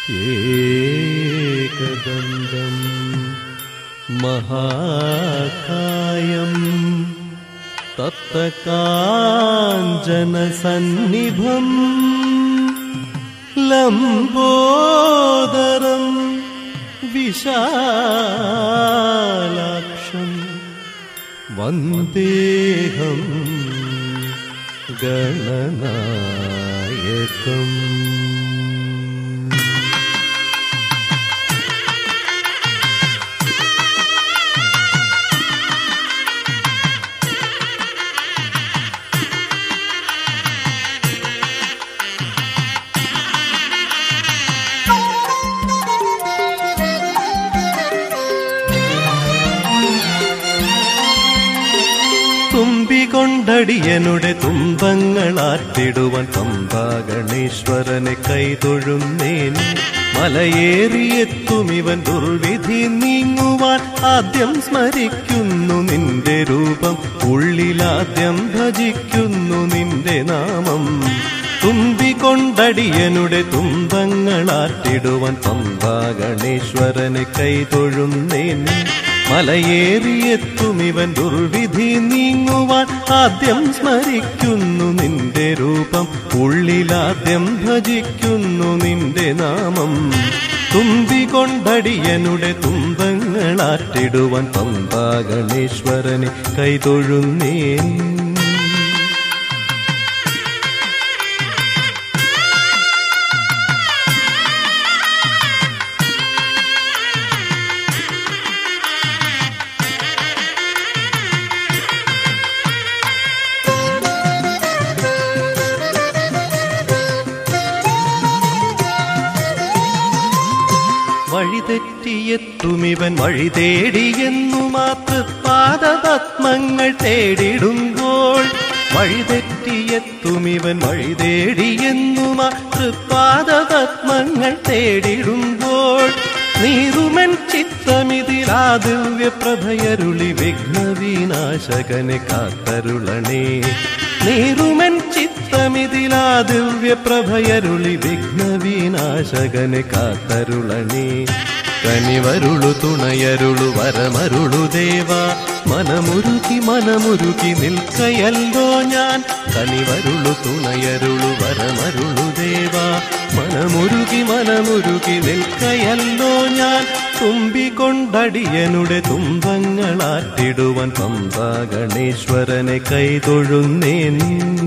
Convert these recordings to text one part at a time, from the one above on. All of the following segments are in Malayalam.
एकदन्तम् महाकायम् तप्तकाञ्जनसन्निभम् लम्बोदरम् विशालाक्षम् वन्देहम् गणनायकम् തുമ്പികൊണ്ടടിയനുടെ തുമ്പങ്ങളാറ്റിടുവാൻ പമ്പാ ഗണേശ്വരനെ കൈതൊഴുന്നേൻ മലയേറിയെത്തും ഇവൻ ദുർവിധി നീങ്ങുവാൻ ആദ്യം സ്മരിക്കുന്നു നിന്റെ രൂപം ഉള്ളിലാദ്യം ഭജിക്കുന്നു നിന്റെ നാമം തുമ്പികൊണ്ടടിയനുടെ തുമ്പങ്ങളാറ്റിടുവാൻ പമ്പാ ഗണേശ്വരനെ കൈതൊഴുന്നേൻ മലയേറിയെത്തും ഇവൻ ദുർവിധി നീങ്ങുവാൻ ആദ്യം സ്മരിക്കുന്നു നിന്റെ രൂപം ഉള്ളിലാദ്യം ഭജിക്കുന്നു നിന്റെ നാമം തുമ്പികൊണ്ടടിയനുടെ തുമ്പങ്ങളാറ്റിടുവാൻ പമ്പാ ഗണേശ്വരനെ കൈതൊഴുന്നേൻ വഴിതെറ്റിയെത്തുമിവൻ വഴി തേടിയെന്നു മാത്ര പാദപത്മങ്ങൾ തേടിടുമ്പോൾ വഴിതെറ്റിയെത്തുമിവൻ വഴി തേടിയെന്നു മാത്ര പാദപത്മങ്ങൾ തേടിടുമ്പോൾ നീറുമൻ ചിത്തമിതിലാ ദിവ്യപ്രഭയരുളി വിഘ്നവിനാശകനെ കാത്തരുളണേ നീറുമൻ ചിത്തമിതിലാ ദിവ്യപ്രഭയരുളി വിഘ്നവിനാശകനെ കാത്തരുളണേ കനിവരുളു തുണയരുളു വരമരുളു ദേവ മനമുരുകി മനമുരുകി നിൽക്കയല്ലോ ഞാൻ കനിവരുളു തുണയരുളു വരമരുളു ദേവ മനമുരുകി മനമുരുകി നിൽക്കയല്ലോ ഞാൻ തുമ്പികൊണ്ടടിയനുടെ തുമ്പങ്ങളാറ്റിടുവാൻ പമ്പാ ഗണേശ്വരനെ കൈതൊഴുന്നേൻ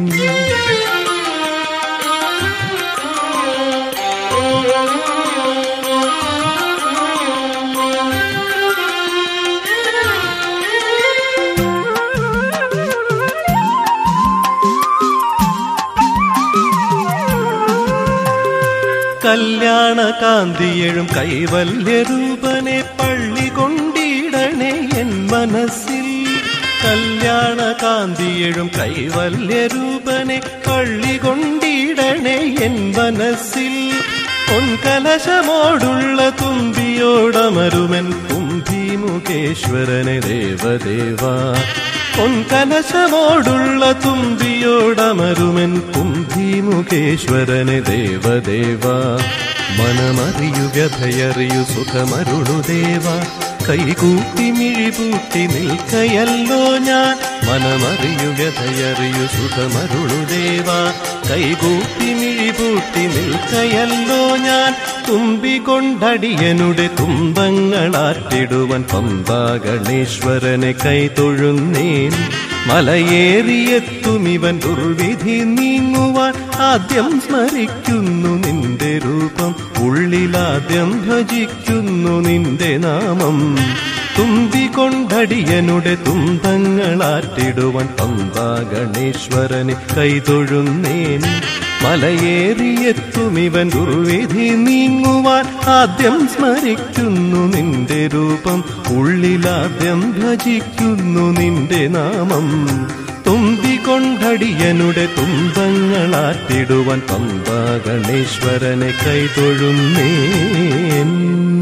കല്യാണ കാന്തിയഴും കൈവല്യരൂപനെ പള്ളി കൊണ്ടിടണേ എൻ മനസ്സിൽ കല്യാണ കാന്തിയഴും കൈവല്യരൂപനെ പള്ളി കൊണ്ടിടണേ എൻ മനസ്സിൽ പൊൻകലശമോടുള്ള തുമ്പിയോടമരുമൻ കുംഭിമുഖേശ്വരനെ ദേവദേവ പൊൻകലശമോടുള്ള തുമ്പിയോടമരുമൻ കുംഭിമുഖേശ്വരനെ ദേവദേവ മനമറിയു വ്യഥയറിയു സുഖമരുളു ദേവ കൈകൂട്ടി മിഴിപൂട്ടി നിൽക്കയല്ലോ ഞാൻ മനമറിയു വ്യഥയറിയു സുഖമരുളു ദേവ കൈകൂട്ടി മിഴിപൂട്ടി നിൽക്കയല്ലോ ഞാൻ തുമ്പികൊണ്ടടിയനുടെ തുമ്പങ്ങളാറ്റിടുവാൻ പമ്പാ ഗണേശ്വരനെ കൈതൊഴുന്നേൻ മലയേറിയെത്തും ഇവൻ ദുർവിധി നീങ്ങുവാൻ ആദ്യം സ്മരിക്കുന്നു നിന്റെ രൂപം ഉള്ളിലാദ്യം ഭജിക്കുന്നു നിന്റെ നാമം തുമ്പികൊണ്ടടിയനുടെ തുമ്പങ്ങളാറ്റിടുവാൻ പമ്പാ ഗണേശ്വരനെ കൈതൊഴുന്നേൻ മലയേറിയെത്തും ഇവൻ ദുർവിധി നീങ്ങുവാൻ ആദ്യം സ്മരിക്കുന്നു നിന്റെ രൂപം ഉള്ളിലാദ്യം ഭജിക്കുന്നു നിന്റെ നാമം തുമ്പികൊണ്ടടിയനുടെ തുമ്പങ്ങളാറ്റിടുവാൻ പമ്പാ ഗണേശ്വരനെ കൈതൊഴുന്നേൻ